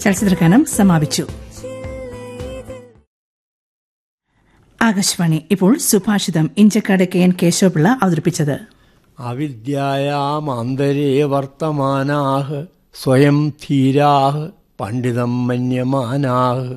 ചലച്ചിത്രഗാനം സമാപിച്ചു ആകാശവാണി ഇപ്പോൾ സുഭാഷിതം ഇഞ്ചക്കാട് കെ എൻ കേശവപിള്ള അവതരിപ്പിച്ചത് അവിദ്യായാമന്തരേ വർത്തമാനാഹ് സ്വയം ധീരാഹ് പണ്ഡിതം മന്യമാനാഹ്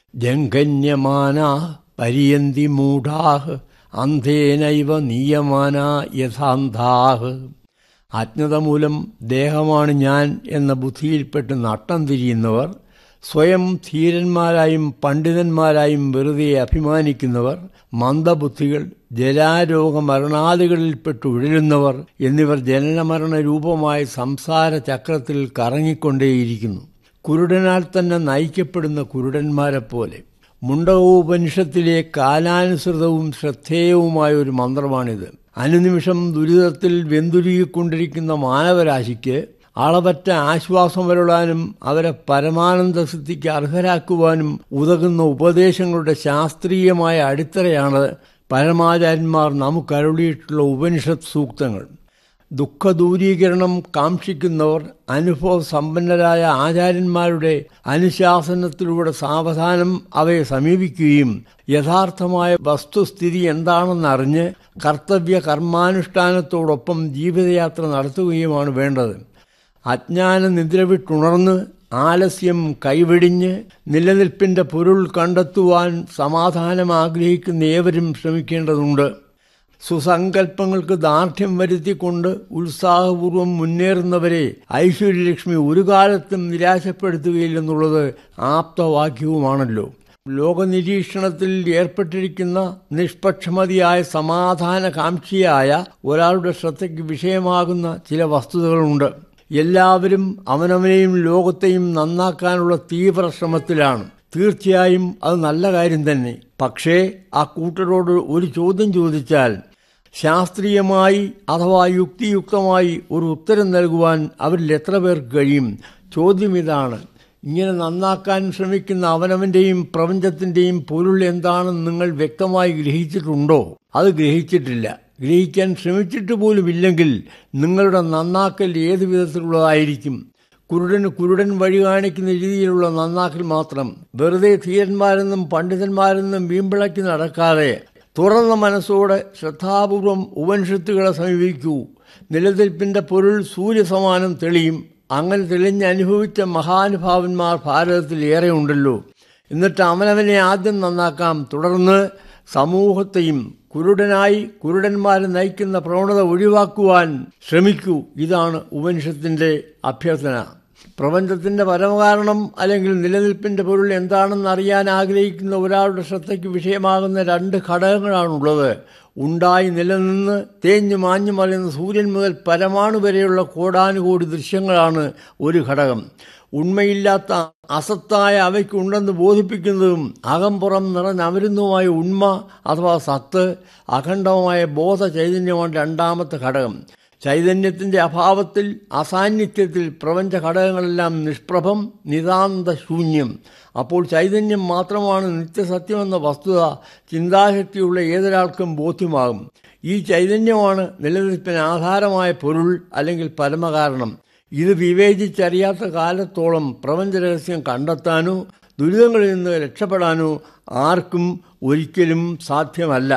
ജംഘന്യമാനാഹ് പരിയന്തി മൂഢാഹ് അന്ധേനൈവ നീയമാനാ യഥാന്ധാഹ് അജ്ഞത മൂലം ദേഹമാണ് ഞാൻ എന്ന ബുദ്ധിയിൽപ്പെട്ട് നട്ടം തിരിയുന്നവർ സ്വയം ധീരന്മാരായും പണ്ഡിതന്മാരായും വെറുതെ അഭിമാനിക്കുന്നവർ മന്ദബുദ്ധികൾ ജലാരോഗ മരണാദികളിൽപ്പെട്ട് ഉഴലുന്നവർ എന്നിവർ ജനനമരണ രൂപമായ സംസാര ചക്രത്തിൽ കറങ്ങിക്കൊണ്ടേയിരിക്കുന്നു കുരുടനാൽ തന്നെ നയിക്കപ്പെടുന്ന കുരുടന്മാരെ പോലെ മുണ്ടകോപനിഷത്തിലെ കാലാനുസൃതവും ശ്രദ്ധേയവുമായ ഒരു മന്ത്രമാണിത് അനുനിമിഷം ദുരിതത്തിൽ വെന്തുരുകിക്കൊണ്ടിരിക്കുന്ന മാനവരാശിക്ക് അളവറ്റ ആശ്വാസം വരളാനും അവരെ പരമാനന്ദ സിദ്ധിക്ക് അർഹരാക്കുവാനും ഉതകുന്ന ഉപദേശങ്ങളുടെ ശാസ്ത്രീയമായ അടിത്തറയാണ് പരമാചാര്യന്മാർ നമുക്കരുളിയിട്ടുള്ള ഉപനിഷത്ത് സൂക്തങ്ങൾ ദുഃഖദൂരീകരണം കാക്ഷിക്കുന്നവർ അനുഭവ സമ്പന്നരായ ആചാര്യന്മാരുടെ അനുശാസനത്തിലൂടെ സാവധാനം അവയെ സമീപിക്കുകയും യഥാർത്ഥമായ വസ്തുസ്ഥിതി എന്താണെന്നറിഞ്ഞ് കർത്തവ്യ കർമാനുഷ്ഠാനത്തോടൊപ്പം ജീവിതയാത്ര നടത്തുകയുമാണ് വേണ്ടത് അജ്ഞാന നിദ്ര വിട്ടുണർന്ന് ആലസ്യം കൈവെടിഞ്ഞ് നിലനിൽപ്പിന്റെ പൊരുൾ കണ്ടെത്തുവാൻ സമാധാനം ആഗ്രഹിക്കുന്ന ഏവരും ശ്രമിക്കേണ്ടതുണ്ട് സുസങ്കല്പങ്ങൾക്ക് ദാർഢ്യം വരുത്തിക്കൊണ്ട് ഉത്സാഹപൂർവം മുന്നേറുന്നവരെ ഐശ്വര്യലക്ഷ്മി ഒരു കാലത്തും നിരാശപ്പെടുത്തുകയില്ലെന്നുള്ളത് ആപ്തവാക്യവുമാണല്ലോ ലോകനിരീക്ഷണത്തിൽ ഏർപ്പെട്ടിരിക്കുന്ന നിഷ്പക്ഷമതിയായ സമാധാനകാംക്ഷിയായ ഒരാളുടെ ശ്രദ്ധയ്ക്ക് വിഷയമാകുന്ന ചില വസ്തുതകളുണ്ട് എല്ലാവരും അവനവനെയും ലോകത്തെയും നന്നാക്കാനുള്ള തീവ്ര ശ്രമത്തിലാണ് തീർച്ചയായും അത് നല്ല കാര്യം തന്നെ പക്ഷേ ആ കൂട്ടരോട് ഒരു ചോദ്യം ചോദിച്ചാൽ ശാസ്ത്രീയമായി അഥവാ യുക്തിയുക്തമായി ഒരു ഉത്തരം നൽകുവാൻ അവരിൽ എത്ര പേർക്ക് കഴിയും ചോദ്യം ഇതാണ് ഇങ്ങനെ നന്നാക്കാൻ ശ്രമിക്കുന്ന അവനവന്റെയും പ്രപഞ്ചത്തിന്റെയും പൊരുൾ എന്താണെന്ന് നിങ്ങൾ വ്യക്തമായി ഗ്രഹിച്ചിട്ടുണ്ടോ അത് ഗ്രഹിച്ചിട്ടില്ല ഗ്രഹിക്കാൻ ശ്രമിച്ചിട്ട് പോലും ഇല്ലെങ്കിൽ നിങ്ങളുടെ നന്നാക്കൽ ഏത് വിധത്തിലുള്ളതായിരിക്കും കുരുടന് കുരുടൻ വഴി കാണിക്കുന്ന രീതിയിലുള്ള നന്നാക്കൽ മാത്രം വെറുതെ ധീരന്മാരെന്നും പണ്ഡിതന്മാരെന്നും വീമ്പിളക്കി നടക്കാതെ തുറന്ന മനസ്സോടെ ശ്രദ്ധാപൂർവം ഉപനിഷത്തുകളെ സമീപിക്കൂ നിലനിൽപ്പിന്റെ പൊരുൾ സൂര്യസമാനം തെളിയും അങ്ങനെ തെളിഞ്ഞ് അനുഭവിച്ച മഹാനുഭാവന്മാർ ഭാരതത്തിൽ ഏറെ ഉണ്ടല്ലോ എന്നിട്ട് അവനവനെ ആദ്യം നന്നാക്കാം തുടർന്ന് സമൂഹത്തെയും കുരുടനായി കുരുടന്മാരെ നയിക്കുന്ന പ്രവണത ഒഴിവാക്കുവാൻ ശ്രമിക്കൂ ഇതാണ് ഉപനിഷത്തിന്റെ അഭ്യർത്ഥന പ്രപഞ്ചത്തിന്റെ പരമകാരണം അല്ലെങ്കിൽ നിലനിൽപ്പിന്റെ പൊരുൾ എന്താണെന്ന് അറിയാൻ ആഗ്രഹിക്കുന്ന ഒരാളുടെ ശ്രദ്ധയ്ക്ക് വിഷയമാകുന്ന രണ്ട് ഘടകങ്ങളാണുള്ളത് ഉണ്ടായി നിലനിന്ന് തേഞ്ഞു മാഞ്ഞു മറിയുന്ന സൂര്യൻ മുതൽ പരമാണു വരെയുള്ള കോടാനുകോടി ദൃശ്യങ്ങളാണ് ഒരു ഘടകം ഉണ്മയില്ലാത്ത അസത്തായ അവയ്ക്കുണ്ടെന്ന് ബോധിപ്പിക്കുന്നതും അകംപുറം നിറഞ്ഞമരുന്നതുമായ ഉണ്മ അഥവാ സത്ത് അഖണ്ഡമായ ബോധ ചൈതന്യമാണ് രണ്ടാമത്തെ ഘടകം ചൈതന്യത്തിന്റെ അഭാവത്തിൽ അസാന്നിധ്യത്തിൽ പ്രപഞ്ച ഘടകങ്ങളെല്ലാം നിഷ്പ്രഭം നിതാന്ത ശൂന്യം അപ്പോൾ ചൈതന്യം മാത്രമാണ് നിത്യസത്യമെന്ന വസ്തുത ചിന്താശക്തിയുള്ള ഏതൊരാൾക്കും ബോധ്യമാകും ഈ ചൈതന്യമാണ് നിലനിൽപ്പിന് ആധാരമായ പൊരുൾ അല്ലെങ്കിൽ പരമകാരണം ഇത് വിവേചിച്ചറിയാത്ത കാലത്തോളം പ്രപഞ്ച രഹസ്യം കണ്ടെത്താനോ ദുരിതങ്ങളിൽ നിന്ന് രക്ഷപ്പെടാനോ ആർക്കും ഒരിക്കലും സാധ്യമല്ല